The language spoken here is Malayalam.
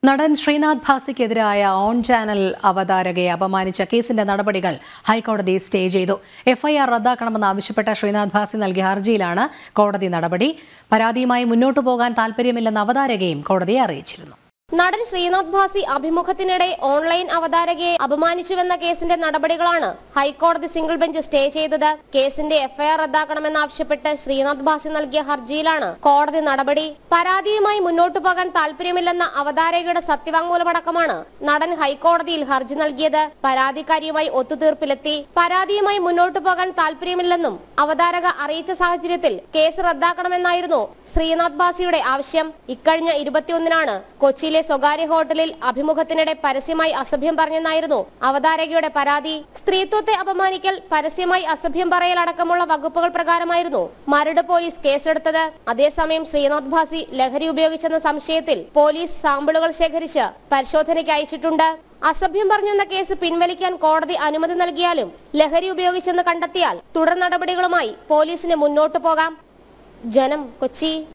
നടൻ ശ്രീനാഥ് ഭാസിക്കെതിരായ ഓൺ ചാനൽ അവതാരകയെ അപമാനിച്ച കേസിന്റെ നടപടികൾ ഹൈക്കോടതി സ്റ്റേ ചെയ്തു എഫ്ഐആർ റദ്ദാക്കണമെന്നാവശ്യപ്പെട്ട ശ്രീനാഥ് ഭാസി നൽകിയ ഹർജിയിലാണ് കോടതി നടപടി പരാതിയുമായി മുന്നോട്ടു പോകാൻ താൽപര്യമില്ലെന്ന അവതാരകയും കോടതിയെ അറിയിച്ചിരുന്നു നടൻ ശ്രീനാഥ് ഭാസി അഭിമുഖത്തിനിടെ ഓൺലൈൻ അവതാരകയെ അപമാനിച്ചുവെന്ന കേസിന്റെ നടപടികളാണ് ഹൈക്കോടതി സിംഗിൾ ബെഞ്ച് സ്റ്റേ ചെയ്തത് കേസിന്റെ എഫ്ഐആർ റദ്ദാക്കണമെന്നാവശ്യപ്പെട്ട് ശ്രീനാഥ് ഭാസി നൽകിയ ഹർജിയിലാണ് കോടതി നടപടി പരാതിയുമായി മുന്നോട്ടു പോകാൻ താല്പര്യമില്ലെന്ന അവതാരകയുടെ സത്യവാങ്മൂലമടക്കമാണ് നടൻ ഹൈക്കോടതിയിൽ ഹർജി നൽകിയത് പരാതിക്കാരിയുമായി ഒത്തുതീർപ്പിലെത്തി പരാതിയുമായി മുന്നോട്ടു പോകാൻ താല്പര്യമില്ലെന്നും അവതാരക അറിയിച്ച സാഹചര്യത്തിൽ കേസ് റദ്ദാക്കണമെന്നായിരുന്നു ശ്രീനാഥ് ഭാസിയുടെ ആവശ്യം ഇക്കഴിഞ്ഞ ഇരുപത്തിയൊന്നിനാണ് കൊച്ചിയിലെ സ്വകാര്യ ഹോട്ടലിൽ അഭിമുഖത്തിനിടെ പരസ്യമായി അസഭ്യം പറഞ്ഞെന്നായിരുന്നു അവതാരകയുടെ പരാതി സ്ത്രീത്വത്തെ അപമാനിക്കൽ പരസ്യമായി അസഭ്യം പറയൽ അടക്കമുള്ള വകുപ്പുകൾ പ്രകാരമായിരുന്നു മരട് പോലീസ് കേസെടുത്തത് അതേസമയം ശ്രീനാഥ് ഭാസി ലഹരി ഉപയോഗിച്ചെന്ന സംശയത്തിൽ പോലീസ് സാമ്പിളുകൾ ശേഖരിച്ച് പരിശോധനയ്ക്ക് അയച്ചിട്ടുണ്ട് അസഭ്യം പറഞ്ഞെന്ന കേസ് പിൻവലിക്കാൻ കോടതി അനുമതി നൽകിയാലും ലഹരി ഉപയോഗിച്ചെന്ന് കണ്ടെത്തിയാൽ തുടർ നടപടികളുമായി പോലീസിന് മുന്നോട്ടു പോകാം ജനം കൊച്ചി